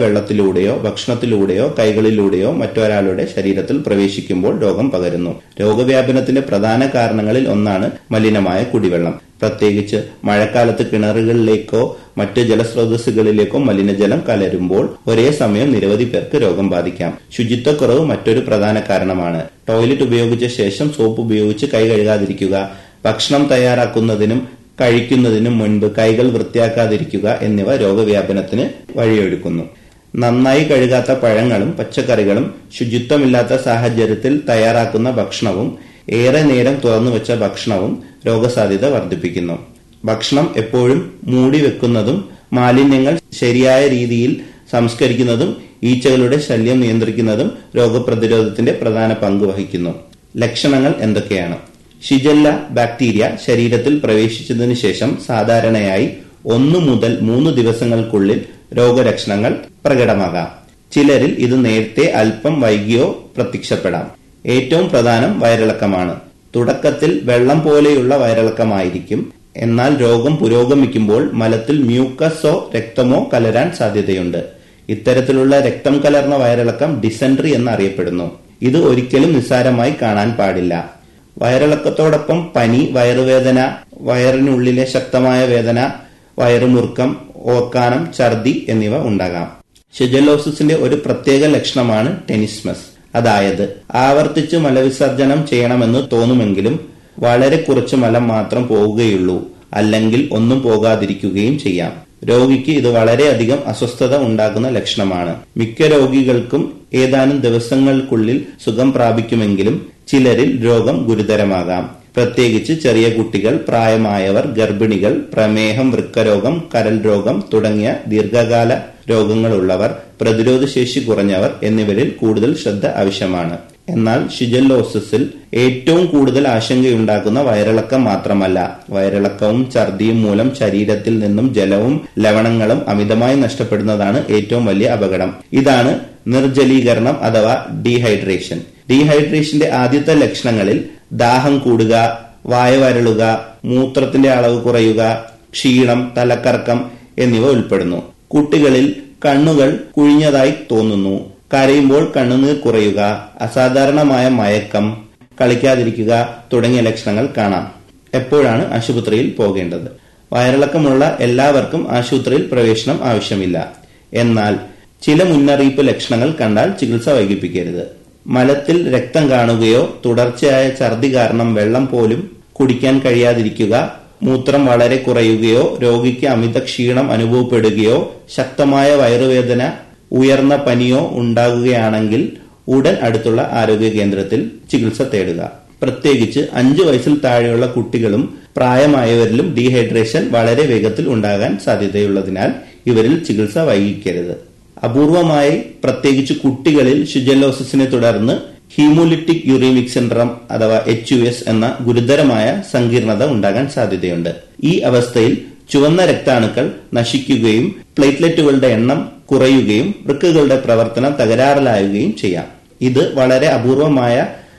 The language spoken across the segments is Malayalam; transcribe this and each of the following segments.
വെള്ളത്തിലൂടെയോ ഭക്ഷണത്തിലൂടെയോ കൈകളിലൂടെയോ മറ്റൊരാളുടെ ശരീരത്തിൽ പ്രവേശിക്കുമ്പോൾ രോഗം പകരുന്നു രോഗവ്യാപനത്തിന്റെ പ്രധാന കാരണങ്ങളിൽ ഒന്നാണ് മലിനമായ കുടിവെള്ളം പ്രത്യേകിച്ച് മഴക്കാലത്ത് കിണറുകളിലേക്കോ മറ്റ് ജലസ്രോതസ്സുകളിലേക്കോ മലിനജലം കലരുമ്പോൾ ഒരേ സമയം നിരവധി പേർക്ക് രോഗം ബാധിക്കാം ശുചിത്വക്കുറവ് മറ്റൊരു പ്രധാന കാരണമാണ് ടോയ്ലറ്റ് ഉപയോഗിച്ച ശേഷം സോപ്പ് ഉപയോഗിച്ച് കൈ കഴുകാതിരിക്കുക ഭക്ഷണം തയ്യാറാക്കുന്നതിനും കഴിക്കുന്നതിനും മുൻപ് കൈകൾ വൃത്തിയാക്കാതിരിക്കുക എന്നിവ രോഗവ്യാപനത്തിന് വഴിയൊരുക്കുന്നു നന്നായി കഴുകാത്ത പഴങ്ങളും പച്ചക്കറികളും ശുചിത്വമില്ലാത്ത സാഹചര്യത്തിൽ തയ്യാറാക്കുന്ന ഭക്ഷണവും ഏറെ നേരം തുറന്നു വെച്ച ഭക്ഷണവും രോഗസാധ്യത വർദ്ധിപ്പിക്കുന്നു ഭക്ഷണം എപ്പോഴും മൂടി വെക്കുന്നതും മാലിന്യങ്ങൾ ശരിയായ രീതിയിൽ സംസ്കരിക്കുന്നതും ഈച്ചകളുടെ ശല്യം നിയന്ത്രിക്കുന്നതും രോഗപ്രതിരോധത്തിന്റെ പ്രധാന പങ്ക് വഹിക്കുന്നു ലക്ഷണങ്ങൾ എന്തൊക്കെയാണ് ഷിജല്ല ബാക്ടീരിയ ശരീരത്തിൽ പ്രവേശിച്ചതിനു ശേഷം സാധാരണയായി ഒന്നു മുതൽ മൂന്ന് ദിവസങ്ങൾക്കുള്ളിൽ രോഗലക്ഷണങ്ങൾ പ്രകടമാകാം ചിലരിൽ ഇത് നേരത്തെ അല്പം വൈകിയോ പ്രത്യക്ഷപ്പെടാം ഏറ്റവും പ്രധാനം വയറിളക്കമാണ് തുടക്കത്തിൽ വെള്ളം പോലെയുള്ള വയറിളക്കമായിരിക്കും എന്നാൽ രോഗം പുരോഗമിക്കുമ്പോൾ മലത്തിൽ മ്യൂക്കസോ രക്തമോ കലരാൻ സാധ്യതയുണ്ട് ഇത്തരത്തിലുള്ള രക്തം കലർന്ന വയറിളക്കം ഡിസെൻട്രി എന്നറിയപ്പെടുന്നു ഇത് ഒരിക്കലും നിസ്സാരമായി കാണാൻ പാടില്ല വയറിളക്കത്തോടൊപ്പം പനി വയറുവേദന വയറിനുള്ളിലെ ശക്തമായ വേദന വയറുമുറുക്കം ഓക്കാനം ഛർദി എന്നിവ ഉണ്ടാകാം ഷിജലോസിന്റെ ഒരു പ്രത്യേക ലക്ഷണമാണ് ടെനിസ്മസ് അതായത് ആവർത്തിച്ച് മലവിസർജനം ചെയ്യണമെന്ന് തോന്നുമെങ്കിലും വളരെ കുറച്ച് മലം മാത്രം പോവുകയുള്ളൂ അല്ലെങ്കിൽ ഒന്നും പോകാതിരിക്കുകയും ചെയ്യാം രോഗിക്ക് ഇത് വളരെയധികം അസ്വസ്ഥത ഉണ്ടാക്കുന്ന ലക്ഷണമാണ് മിക്ക രോഗികൾക്കും ഏതാനും ദിവസങ്ങൾക്കുള്ളിൽ സുഖം പ്രാപിക്കുമെങ്കിലും ചിലരിൽ രോഗം ഗുരുതരമാകാം പ്രത്യേകിച്ച് ചെറിയ കുട്ടികൾ പ്രായമായവർ ഗർഭിണികൾ പ്രമേഹം വൃക്കരോഗം കരൽ രോഗം തുടങ്ങിയ ദീർഘകാല രോഗങ്ങളുള്ളവർ പ്രതിരോധ ശേഷി കുറഞ്ഞവർ എന്നിവരിൽ കൂടുതൽ ശ്രദ്ധ ആവശ്യമാണ് എന്നാൽ ഷിജല്ലോസിസിൽ ഏറ്റവും കൂടുതൽ ആശങ്കയുണ്ടാക്കുന്ന വയറിളക്കം മാത്രമല്ല വയറിളക്കവും ഛർദിയും മൂലം ശരീരത്തിൽ നിന്നും ജലവും ലവണങ്ങളും അമിതമായി നഷ്ടപ്പെടുന്നതാണ് ഏറ്റവും വലിയ അപകടം ഇതാണ് നിർജ്ജലീകരണം അഥവാ ഡീഹൈഡ്രേഷൻ ഡീഹൈഡ്രേഷന്റെ ആദ്യത്തെ ലക്ഷണങ്ങളിൽ ദാഹം കൂടുക വായ വരളുക മൂത്രത്തിന്റെ അളവ് കുറയുക ക്ഷീണം തലക്കറക്കം എന്നിവ ഉൾപ്പെടുന്നു കുട്ടികളിൽ കണ്ണുകൾ കുഴിഞ്ഞതായി തോന്നുന്നു കരയുമ്പോൾ കണ്ണുനീർ കുറയുക അസാധാരണമായ മയക്കം കളിക്കാതിരിക്കുക തുടങ്ങിയ ലക്ഷണങ്ങൾ കാണാം എപ്പോഴാണ് ആശുപത്രിയിൽ പോകേണ്ടത് വയറിളക്കമുള്ള എല്ലാവർക്കും ആശുപത്രിയിൽ പ്രവേശനം ആവശ്യമില്ല എന്നാൽ ചില മുന്നറിയിപ്പ് ലക്ഷണങ്ങൾ കണ്ടാൽ ചികിത്സ വൈകിപ്പിക്കരുത് മലത്തിൽ രക്തം കാണുകയോ തുടർച്ചയായ ഛർദി കാരണം വെള്ളം പോലും കുടിക്കാൻ കഴിയാതിരിക്കുക മൂത്രം വളരെ കുറയുകയോ രോഗിക്ക് അമിത ക്ഷീണം അനുഭവപ്പെടുകയോ ശക്തമായ വയറുവേദന ഉയർന്ന പനിയോ ഉണ്ടാകുകയാണെങ്കിൽ ഉടൻ അടുത്തുള്ള ആരോഗ്യ കേന്ദ്രത്തിൽ ചികിത്സ തേടുക പ്രത്യേകിച്ച് അഞ്ചു വയസ്സിൽ താഴെയുള്ള കുട്ടികളും പ്രായമായവരിലും ഡീഹൈഡ്രേഷൻ വളരെ വേഗത്തിൽ ഉണ്ടാകാൻ സാധ്യതയുള്ളതിനാൽ ഇവരിൽ ചികിത്സ വൈകിക്കരുത് അപൂർവമായി പ്രത്യേകിച്ച് കുട്ടികളിൽ ഷിജലോസിസിനെ തുടർന്ന് ഹീമോലിറ്റിക് യൂറീമിക് സിൻഡ്രം അഥവാ എച്ച് യു എസ് എന്ന ഗുരുതരമായ സങ്കീർണത ഉണ്ടാകാൻ സാധ്യതയുണ്ട് ഈ അവസ്ഥയിൽ ചുവന്ന രക്താണുക്കൾ നശിക്കുകയും പ്ലേറ്റ്ലെറ്റുകളുടെ എണ്ണം കുറയുകയും വൃക്കുകളുടെ പ്രവർത്തനം തകരാറിലാവുകയും ചെയ്യാം ഇത് വളരെ അപൂർവമായ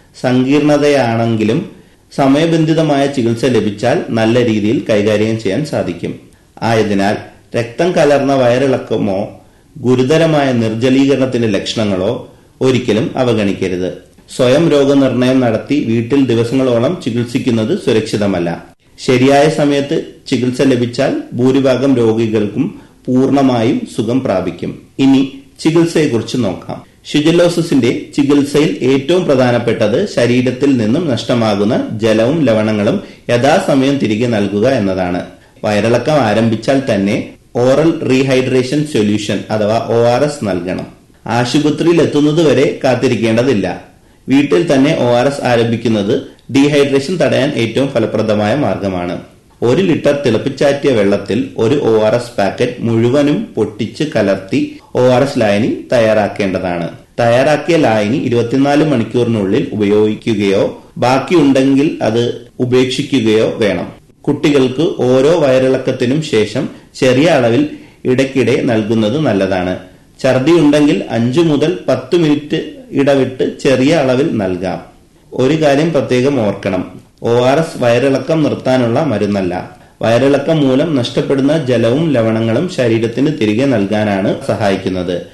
സങ്കീർണതയാണെങ്കിലും സമയബന്ധിതമായ ചികിത്സ ലഭിച്ചാൽ നല്ല രീതിയിൽ കൈകാര്യം ചെയ്യാൻ സാധിക്കും ആയതിനാൽ രക്തം കലർന്ന വയറിളക്കമോ ഗുരുതരമായ നിർജ്ജലീകരണത്തിന്റെ ലക്ഷണങ്ങളോ ഒരിക്കലും അവഗണിക്കരുത് സ്വയം രോഗനിർണയം നടത്തി വീട്ടിൽ ദിവസങ്ങളോളം ചികിത്സിക്കുന്നത് സുരക്ഷിതമല്ല ശരിയായ സമയത്ത് ചികിത്സ ലഭിച്ചാൽ ഭൂരിഭാഗം രോഗികൾക്കും പൂർണ്ണമായും സുഖം പ്രാപിക്കും ഇനി ചികിത്സയെക്കുറിച്ച് നോക്കാം ഷിജലോസിന്റെ ചികിത്സയിൽ ഏറ്റവും പ്രധാനപ്പെട്ടത് ശരീരത്തിൽ നിന്നും നഷ്ടമാകുന്ന ജലവും ലവണങ്ങളും യഥാസമയം തിരികെ നൽകുക എന്നതാണ് വയറിളക്കം ആരംഭിച്ചാൽ തന്നെ ഓറൽ റീഹൈഡ്രേഷൻ സൊല്യൂഷൻ അഥവാ ഒ ആർ എസ് നൽകണം ആശുപത്രിയിൽ എത്തുന്നതുവരെ കാത്തിരിക്കേണ്ടതില്ല വീട്ടിൽ തന്നെ ഒ ആർ എസ് ആരംഭിക്കുന്നത് ഡീഹൈഡ്രേഷൻ തടയാൻ ഏറ്റവും ഫലപ്രദമായ മാർഗമാണ് ഒരു ലിറ്റർ തിളപ്പിച്ചാറ്റിയ വെള്ളത്തിൽ ഒരു ഒ ആർ എസ് പാക്കറ്റ് മുഴുവനും പൊട്ടിച്ച് കലർത്തി ഒ ആർ എസ് ലായനി തയ്യാറാക്കേണ്ടതാണ് തയ്യാറാക്കിയ ലായനി ഇരുപത്തിനാല് മണിക്കൂറിനുള്ളിൽ ഉപയോഗിക്കുകയോ ബാക്കിയുണ്ടെങ്കിൽ അത് ഉപേക്ഷിക്കുകയോ വേണം കുട്ടികൾക്ക് ഓരോ വയറിളക്കത്തിനും ശേഷം ചെറിയ അളവിൽ ഇടയ്ക്കിടെ നൽകുന്നത് നല്ലതാണ് ഛർദി ഉണ്ടെങ്കിൽ അഞ്ചു മുതൽ പത്ത് മിനിറ്റ് ഇടവിട്ട് ചെറിയ അളവിൽ നൽകാം ഒരു കാര്യം പ്രത്യേകം ഓർക്കണം ഒ ആർ എസ് വയറിളക്കം നിർത്താനുള്ള മരുന്നല്ല വയറിളക്കം മൂലം നഷ്ടപ്പെടുന്ന ജലവും ലവണങ്ങളും ശരീരത്തിന് തിരികെ നൽകാനാണ് സഹായിക്കുന്നത്